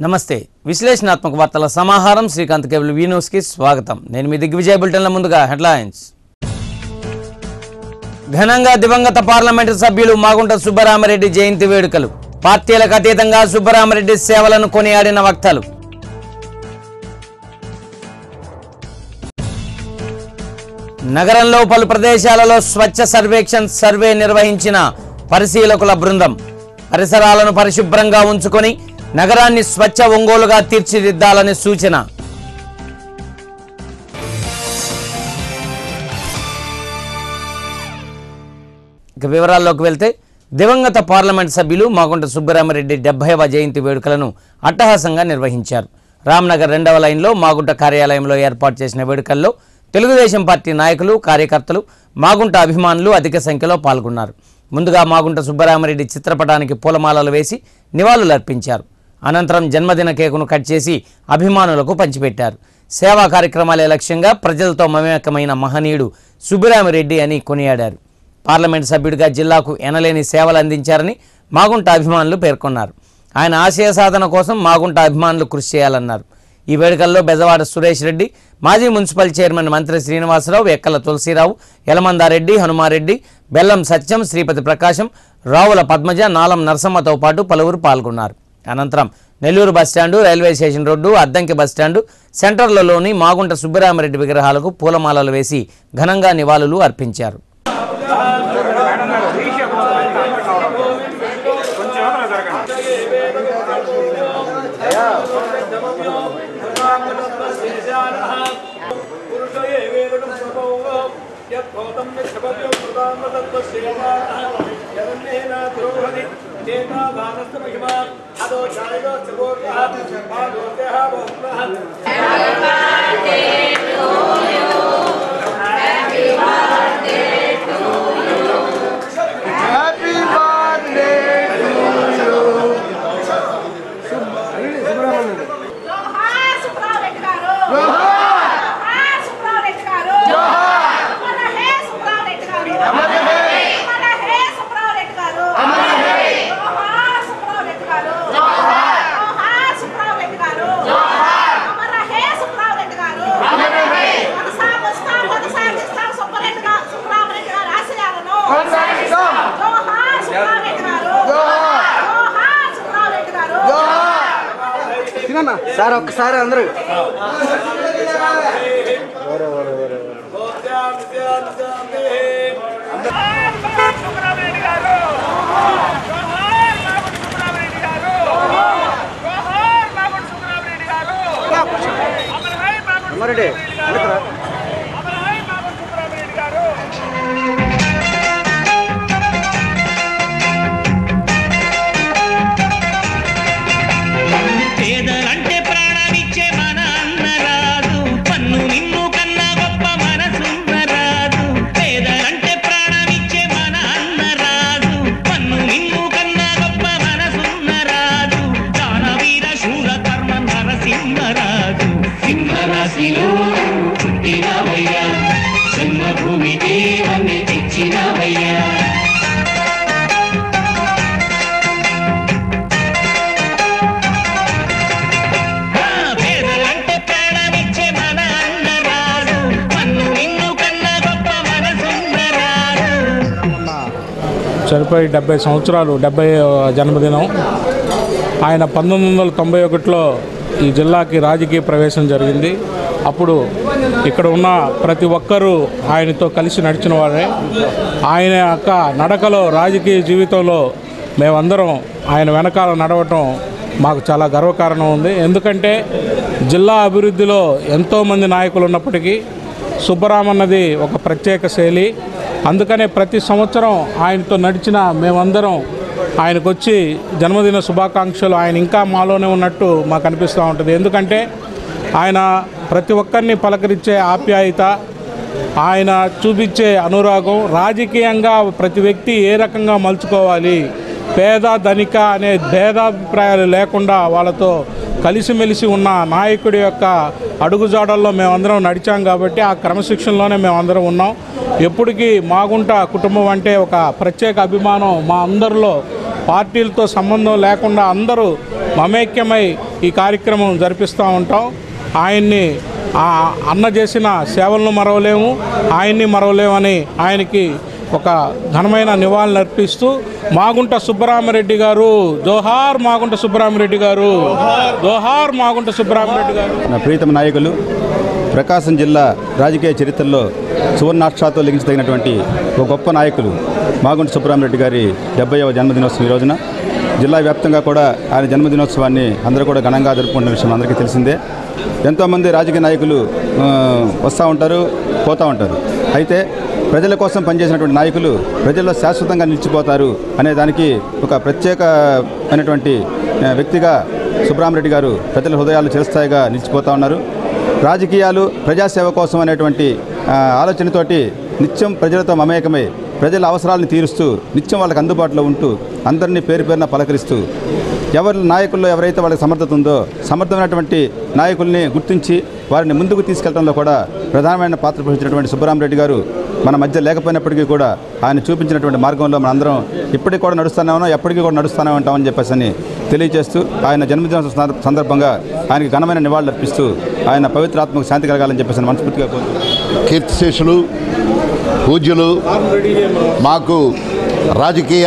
నమస్తే విశ్లేషణాత్మక వార్తల సమాహారం శ్రీకాంత్ కేబుల్ వీ న్యూస్కి స్వాగతం నేను మీ దిగ్విజయ్ బులెటిన్ల ముందుగా హెడ్లైన్స్ ఘనంగా దివంగత పార్లమెంటు సభ్యులు మాగుంట సుబ్బరామరెడ్డి జయంతి వేడుకలు పార్టీలకు అతీతంగా సుబ్బరామరెడ్డి సేవలను కొనియాడిన వక్తలు నగరంలో పలు ప్రదేశాలలో స్వచ్ఛ సర్వేక్షణ్ సర్వే నిర్వహించిన పరిశీలకుల బృందం పరిసరాలను పరిశుభ్రంగా ఉంచుకొని నగరాన్ని స్వచ్ఛ ఒంగోలుగా తీర్చిదిద్దాలని సూచన ఇక వివరాల్లోకి వెళ్తే దివంగత పార్లమెంట్ సభ్యులు మాగుంట సుబ్బరామరెడ్డి డెబ్బైవ జయంతి వేడుకలను అట్టహాసంగా నిర్వహించారు రామ్నగర్ రెండవ లైన్లో మాగుంట కార్యాలయంలో ఏర్పాటు చేసిన వేడుకల్లో తెలుగుదేశం పార్టీ నాయకులు కార్యకర్తలు మాగుంట అభిమానులు అధిక సంఖ్యలో పాల్గొన్నారు ముందుగా మాగుంట సుబ్బరామరెడ్డి చిత్రపటానికి పూలమాలలు వేసి నివాళులర్పించారు అనంతరం జన్మదిన కేకును కట్ చేసి అభిమానులకు పంచిపెట్టారు సేవా కార్యక్రమాలే లక్ష్యంగా ప్రజలతో మమేకమైన మహనీయుడు సుబ్బరామిరెడ్డి అని కొనియాడారు పార్లమెంట్ సభ్యుడిగా జిల్లాకు ఎనలేని సేవలు అందించారని మాగుంట అభిమానులు పేర్కొన్నారు ఆయన ఆశయ సాధన కోసం మాగుంట అభిమానులు కృషి చేయాలన్నారు ఈ వేడుకల్లో బెజవాడ సురేష్ రెడ్డి మాజీ మున్సిపల్ చైర్మన్ మంత్రి శ్రీనివాసరావు ఎక్కల తులసిరావు యలమందారెడ్డి హనుమారెడ్డి బెల్లం సత్యం శ్రీపతి ప్రకాశం రావుల పద్మజ నాలం నరసమ్మతో పాటు పలువురు పాల్గొన్నారు అనంతరం Nellore bus stand railway station road Addanki bus stand సెంటర్లలోని మాగుంట సుబ్బరామరెడ్డి విగ్రహాలకు పూలమాలలు వేసి ఘనంగా నివాళులు అర్పించారు అదో Happy birthday to you. సుబ్రహ్మణ్యుడు జోహార్ సుబ్రారెడ్డి గారు జోహార్! జోహార్ సుబ్రారెడ్డి గారు జోహార్! అమర హే సుబ్రారెడ్డి గారు అమర హే! అమర హే సుబ్రారెడ్డి గారు అమర హే! జోహార్ సుబ్రారెడ్డి గారు జోహార్! జోహార్ సుబ్రారెడ్డి గారు జోహార్! అమర హే సుబ్రారెడ్డి గారు అమర హే! కొనసాగిస్తాం కొనసాగిస్తాం సుబ్బారెడ్డి గారు సుబ్రారెడ్డి గారు ఆశయాలను కొనసాగిస్తాం. జోహార్ సుబ్రారెడ్డి గారు జోహార్! జోహార్ సుబ్రారెడ్డి గారు జోహార్ సార్ ఒక్కసారి అందరూ సుబ్రహ్మణ్య గారు జోహార్ మాగుంట సుబ్రహ్మణ్య గారు జోహార్ మాగుంట సుబ్రహ్మణ్య గారు అమర హై మాగుంట అమరుడే సుబ్రహ్మణ్య గారు అమర హై మాగుంట సుబ్రహ్మణ్య గారు పేదలంటే ప్రాణమిచ్చే మన అన్నరాదు పన్ను నిన్ను కన్నా గొప్ప మనసున్నరాదు పేదలంటే ప్రాణమిచ్చే మన అన్నరాదు పన్ను నిన్ను కన్నా గొప్ప మనసున్నరాదు దానవీర శూర కర్మ నరసింహరాజు సింహరాశిలో పుట్టినవయ్యా జన్మభూమి దేవన్ని తెచ్చినవయ్యా పేదలంటే ప్రాణమిచ్చే మన అన్నరాడు పన్ను నిన్ను కన్నా గొప్ప మనసున్నరాడు చనిపోయి డెబ్బై సంవత్సరాలు డెబ్బై జన్మదినం ఆయన పంతొమ్మిది వందల తొంభై ఒకటిలో ఈ జిల్లాకి రాజకీయ ప్రవేశం జరిగింది అప్పుడు ఇక్కడ ఉన్న ప్రతి ఒక్కరూ ఆయనతో కలిసి నడిచిన వారే ఆయన యొక్క నడకలో రాజకీయ జీవితంలో మేమందరం ఆయన వెనకాల నడవటం మాకు చాలా గర్వకారణం ఉంది ఎందుకంటే జిల్లా అభివృద్ధిలో ఎంతోమంది నాయకులు ఉన్నప్పటికీ సుబ్బరామన్నది ఒక ప్రత్యేక శైలి అందుకనే ప్రతి సంవత్సరం ఆయనతో నడిచిన మేమందరం ఆయనకు వచ్చి జన్మదిన శుభాకాంక్షలు ఆయన ఇంకా మాలోనే ఉన్నట్టు మాకు అనిపిస్తూ ఉంటుంది ఎందుకంటే ఆయన ప్రతి ఒక్కరిని పలకరించే ఆప్యాయత ఆయన చూపించే అనురాగం రాజకీయంగా ప్రతి వ్యక్తి ఏ రకంగా మలుచుకోవాలి పేద ధనిక అనే భేదాభిప్రాయాలు లేకుండా వాళ్ళతో కలిసిమెలిసి ఉన్న నాయకుడి యొక్క అడుగుజాడల్లో మేమందరం నడిచాం కాబట్టి ఆ క్రమశిక్షణలోనే మేమందరం ఉన్నాం ఎప్పటికీ మాగుంట కుటుంబం అంటే ఒక ప్రత్యేక అభిమానం మా అందరిలో పార్టీలతో సంబంధం లేకుండా అందరూ మమేక్యమై ఈ కార్యక్రమం జరిపిస్తూ ఉంటాం ఆయన్ని ఆ అన్న చేసిన సేవలను మరవలేము ఆయన్ని మరవలేమని ఆయనకి ఒక ఘనమైన నివాళులు అర్పిస్తూ మాగుంట సుబ్బరామరెడ్డి గారు జోహార్ మాగుంట సుబ్బరామరెడ్డి గారు జోహార్ మాగుంట సుబ్బరామరెడ్డి గారు నా ప్రీతమ నాయకులు ప్రకాశం జిల్లా రాజకీయ చరిత్రలో సువర్ణాక్షరాతో లిఖించదగినటువంటి ఒక గొప్ప నాయకులు మాగుంట సుబ్బరామరెడ్డి గారి డెబ్బైవ జన్మదినోత్సవం ఈ రోజున జిల్లా వ్యాప్తంగా కూడా ఆయన జన్మదినోత్సవాన్ని అందరూ కూడా ఘనంగా జరుపుకుంటున్న విషయం అందరికీ తెలిసిందే ఎంతోమంది రాజకీయ నాయకులు ఆ, వస్తూ ఉంటారు పోతూ ఉంటారు అయితే ప్రజల కోసం పనిచేసినటువంటి నాయకులు ప్రజల్లో శాశ్వతంగా నిలిచిపోతారు అనే దానికి ఒక ప్రత్యేకమైనటువంటి ఆ, వ్యక్తిగా సుబ్రహ్మరెడ్డి గారు ప్రజల హృదయాలు చిరస్థాయిగా నిలిచిపోతూ ఉన్నారు రాజకీయాలు ప్రజాసేవ కోసం అనేటువంటి ఆ, ఆలోచనతోటి నిత్యం ప్రజలతో మమేకమై ప్రజల అవసరాలను తీరుస్తూ నిత్యం వాళ్ళకి అందుబాటులో ఉంటూ అందరినీ పేరు పేరున పలకరిస్తూ ఎవరి నాయకుల్లో ఎవరైతే వాళ్ళకి సమర్థత ఉందో సమర్థమైనటువంటి నాయకుల్ని గుర్తించి వారిని ముందుకు తీసుకెళ్లడంలో కూడా ప్రధానమైన పాత్ర పోషించినటువంటి సుబ్బరామరెడ్డి గారు మన మధ్య లేకపోయినప్పటికీ కూడా ఆయన చూపించినటువంటి మార్గంలో మనందరం ఇప్పటికీ కూడా నడుస్తూనే ఉన్నాం ఎప్పటికీ కూడా నడుస్తూనే ఉంటామని చెప్పేసి అని తెలియజేస్తూ ఆయన జన్మదిన సందర్భ- సందర్భంగా ఆయనకి ఘనమైన నివాళులు అర్పిస్తూ ఆయన పవిత్రాత్మకు శాంతి కలగాలని చెప్పేసి అని మనస్ఫూర్తిగా కోరుతున్నాను కీర్తిశేషులు పూజ్యులు మాకు రాజకీయ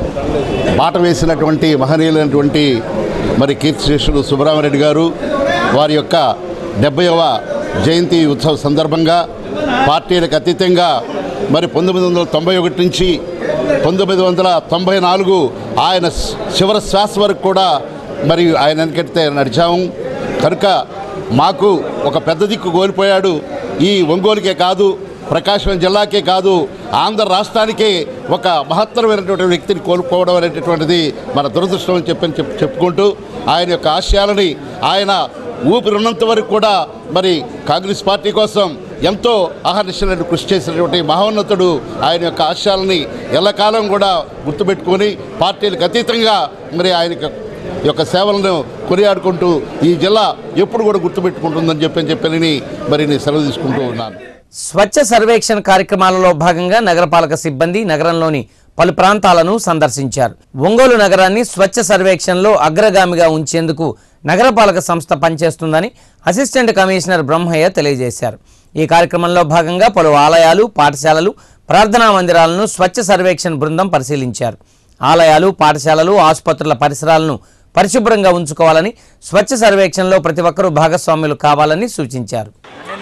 బాట వేసినటువంటి మహనీయులైనటువంటి మరి కీర్తిశేషులు సుబ్బరామరెడ్డి గారు వారి యొక్క డెబ్బైవ జయంతి ఉత్సవ సందర్భంగా పార్టీలకు అతీతంగా మరి పంతొమ్మిది వందల తొంభై ఒకటి నుంచి పంతొమ్మిది వందల తొంభై నాలుగు ఆయన చివరి శ్వాస వరకు కూడా మరి ఆయన వెనకెడితే నడిచాము కనుక మాకు ఒక పెద్ద దిక్కు కోల్పోయాడు ఈ ఒంగోలుకే కాదు ప్రకాశం జిల్లాకే కాదు ఆంధ్ర రాష్ట్రానికే ఒక మహత్తరమైనటువంటి వ్యక్తిని కోల్పోవడం అనేటటువంటిది మన దురదృష్టం అని చెప్పని చెప్ చెప్పుకుంటూ ఆయన యొక్క ఆశయాలని ఆయన ఊపిరిన్నంత వరకు కూడా మరి కాంగ్రెస్ పార్టీ కోసం ఎంతో అహర్నిశలను కృషి చేసినటువంటి మహోన్నతుడు ఆయన యొక్క ఆశయాలని ఎల్లకాలం కూడా గుర్తుపెట్టుకొని పార్టీలకు అతీతంగా మరి ఆయన యొక్క సేవలను కొనియాడుకుంటూ ఈ జిల్లా ఎప్పుడు కూడా గుర్తుపెట్టుకుంటుందని చెప్పని చెప్పని మరి నేను సెలవు తీసుకుంటూ ఉన్నాను స్వచ్ఛ సర్వేక్షణ కార్యక్రమాలలో భాగంగా నగరపాలక సిబ్బంది నగరంలోని పలు ప్రాంతాలను సందర్శించారు ఒంగోలు నగరాన్ని స్వచ్ఛ సర్వేక్షణలో అగ్రగామిగా ఉంచేందుకు నగరపాలక సంస్థ పనిచేస్తుందని అసిస్టెంట్ కమిషనర్ బ్రహ్మయ్య తెలియజేశారు ఈ కార్యక్రమంలో భాగంగా పలు ఆలయాలు పాఠశాలలు ప్రార్థనా మందిరాలను స్వచ్ఛ సర్వేక్షణ బృందం పరిశీలించారు ఆలయాలు పాఠశాలలు ఆసుపత్రుల పరిసరాలను పరిశుభ్రంగా ఉంచుకోవాలని స్వచ్ఛ సర్వేక్షణలో ప్రతి ఒక్కరూ భాగస్వాములు కావాలని సూచించారు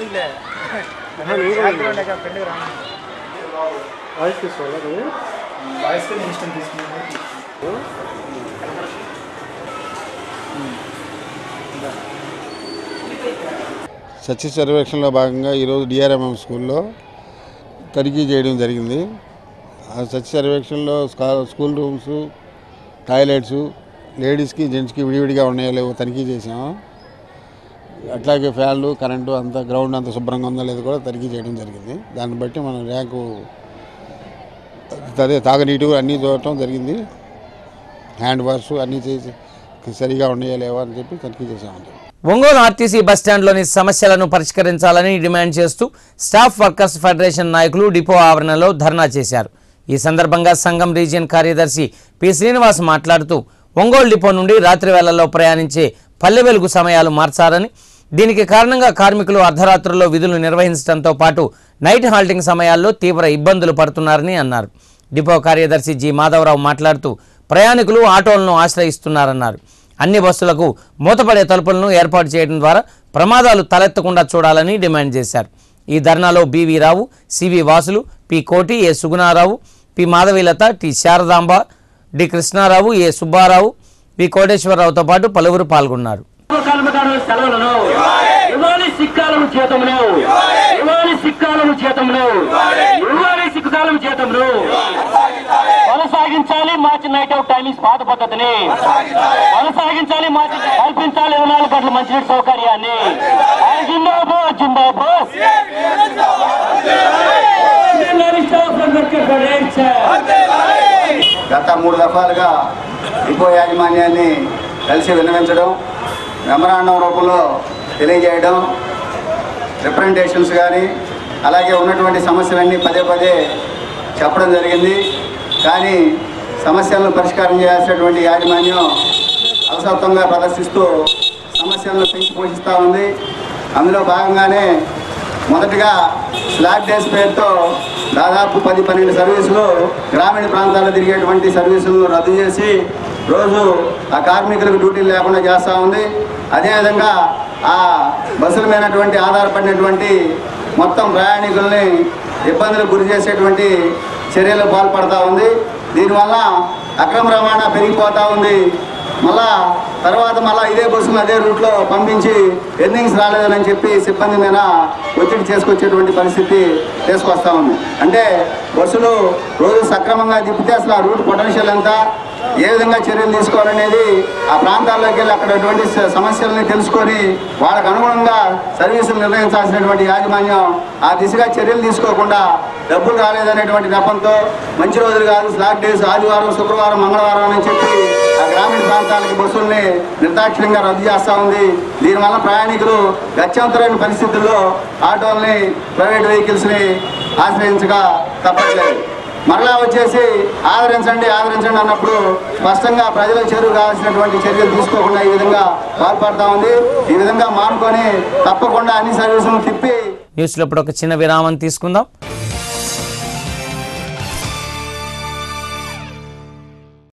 సత్య సర్వేక్షణలో భాగంగా ఈరోజు డిఆర్ఎంఎం స్కూల్లో తనిఖీ చేయడం జరిగింది ఆ సత్య సర్వేక్షణలో స్కా- స్కూల్ రూమ్స్ టాయిలెట్స్ లేడీస్కి జెంట్స్కి విడివిడిగా ఉన్నాయో లేవో తనిఖీ చేసాము అట్లాగే ఫ్యాన్లు కరెంటు అంతా గ్రౌండ్ అంతా శుభ్రంగా ఉందో లేదో కూడా తనిఖీ చేయడం జరిగింది దాన్ని బట్టి మనం ర్యాంకు అదే తాగనీటు అన్నీ చూడటం జరిగింది హ్యాండ్ వాష్ అన్నీ చేసి సరిగా ఉన్నాయో లేవో అని చెప్పి తనిఖీ చేసామండి ఒంగోలు ఆర్టీసీ బస్టాండ్లోని సమస్యలను పరిష్కరించాలని డిమాండ్ చేస్తూ స్టాఫ్ వర్కర్స్ ఫెడరేషన్ నాయకులు డిపో ఆవరణలో ధర్నా చేశారు ఈ సందర్భంగా సంఘం రీజియన్ కార్యదర్శి పి శ్రీనివాస్ మాట్లాడుతూ ఒంగోలు డిపో నుండి రాత్రి వేళల్లో ప్రయాణించే పల్లె వెలుగు సమయాలు మార్చారని దీనికి కారణంగా కార్మికులు అర్ధరాత్రుల్లో విధులు నిర్వహించడంతో పాటు నైట్ హాల్టింగ్ సమయాల్లో తీవ్ర ఇబ్బందులు పడుతున్నారని అన్నారు డిపో కార్యదర్శి జి మాధవరావు మాట్లాడుతూ ప్రయాణికులు ఆటోలను ఆశ్రయిస్తున్నారన్నారు అన్ని బస్సులకు మూతపడే తలుపులను ఏర్పాటు చేయడం ద్వారా ప్రమాదాలు తలెత్తకుండా చూడాలని డిమాండ్ చేశారు ఈ ధర్నాలో BV Rao CV Vasulu P Koti A Sugunarao P Madhavilatha T Saradamba D Krishnarao A Subbarao P కోటేశ్వరరావుతో పాటు పలువురు పాల్గొన్నారు కర్మకారుల సెలవులను ఇవ్వాలి సిక్కాలను జీతములు ఇవ్వాలి సిక్కాలను జీతములు ఇవ్వాలి సిక్కుకాలం జీతములు కొనసాగించాలి మార్చి నైట్ అవుట్ టైమింగ్స్ పాత పద్ధతిని కొనసాగించాలి మార్చి కల్పించాలి ఇరవై నాలుగు గంటల మంచినీటి సౌకర్యాన్ని ఆ, జిందాబాద్ జిందాబాద్ గత మూడు దఫాలుగా డిపో యాజమాన్యాన్ని కలిసి విన్నవించడం మెమరాండం రూపంలో తెలియజేయడం రిప్రజెంటేషన్స్ కానీ అలాగే ఉన్నటువంటి సమస్యలన్నీ పదే పదే చెప్పడం జరిగింది కానీ సమస్యలను పరిష్కారం చేయాల్సినటువంటి యాజమాన్యం అలసత్వంగా ప్రదర్శిస్తూ సమస్యలను పెంచి పోషిస్తూ ఉంది అందులో భాగంగానే మొదటగా స్లాగ్ డేస్ పేరుతో దాదాపు పది పన్నెండు సర్వీసులు గ్రామీణ ప్రాంతాల్లో తిరిగేటువంటి సర్వీసులను రద్దు చేసి రోజు ఆ కార్మికులకు డ్యూటీలు లేకుండా చేస్తూ ఉంది అదేవిధంగా ఆ బస్సుల మీదటువంటి ఆధారపడినటువంటి మొత్తం ప్రయాణికుల్ని ఇబ్బందులకు గురి చేసేటువంటి చర్యలు పాల్పడతా ఉంది దీనివల్ల అక్రమ రవాణా పెరిగిపోతూ ఉంది మళ్ళా తర్వాత మళ్ళా ఇదే బస్సును అదే రూట్లో పంపించి ఎర్నింగ్స్ రాలేదని చెప్పి సిబ్బంది మీద ఒత్తిడి చేసుకొచ్చేటువంటి పరిస్థితి తీసుకొస్తా ఉంది అంటే బస్సులు రోజు సక్రమంగా తిప్పితే అసలు ఆ రూట్ పొటెన్షియల్ ఎంత ఏ విధంగా చర్యలు తీసుకోవాలనేది ఆ ప్రాంతాల్లోకి వెళ్ళి అక్కడ అటువంటి స- సమస్యల్ని తెలుసుకొని వాళ్ళకు అనుగుణంగా సర్వీసులు నిర్ణయించాల్సినటువంటి యాజమాన్యం ఆ దిశగా చర్యలు తీసుకోకుండా డబ్బులు రాలేదనేటువంటి నెపంతో మంచి రోజులు కాదు స్లాక్ డేస్ ఆదివారం శుక్రవారం మంగళవారం అని చెప్పి ఆ గ్రామీణ ప్రాంతాలకి బస్సుల్ని నిర్దాక్షిణ్యంగా రద్దు చేస్తూ ఉంది దీనివల్ల ప్రయాణికులు గత్యంతరమైన పరిస్థితుల్లో ఆటోల్ని ప్రైవేట్ వెహికల్స్ని ఆశ్రయించక తప్పట్లేదు మరలా వచ్చేసి ఆదరించండి ఆదరించండి అన్నప్పుడు స్పష్టంగా ప్రజలకు చేరువు కావాల్సినటువంటి చర్యలు తీసుకోకుండా ఈ విధంగా పాల్పడతా ఉంది ఈ విధంగా మానుకొని తప్పకుండా అన్ని సర్వీసులను తిప్పి న్యూస్లో ఇప్పుడు ఒక చిన్న విరామం తీసుకుందాం